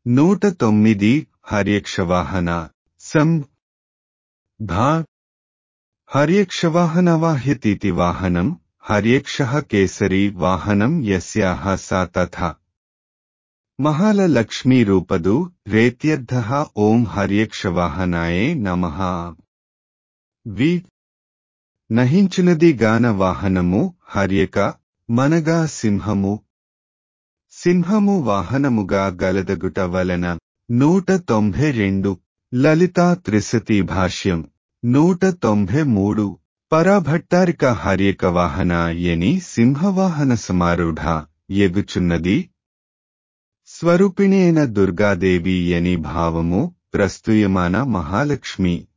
నూట తొమ్మిది హర్యక్షవాహన సం భా హర్యక్షవాహనవాహ్యతీతి వాహనం హర్యక్ష కేసరి వాహనం యస్యాహ సా తథా మహాలక్ష్మీరూపదు రేత్యర్థ ఓం హర్యక్షవాహనాయే నమః వి నహించినది గాన వాహనము హర్యక మనగా సింహము సింహము వాహనముగా గలదగుట వలన నూట తొంభై రెండు లలితా త్రిశతి భాష్యం నూట తొంభై మూడు పరాభట్టారిక హర్యక వాహన ఎని సింహవాహన సమారూఢ ఎగుచున్నది స్వరూపిణి అయిన దుర్గాదేవి అని భావము ప్రస్తుయమాన మహాలక్ష్మి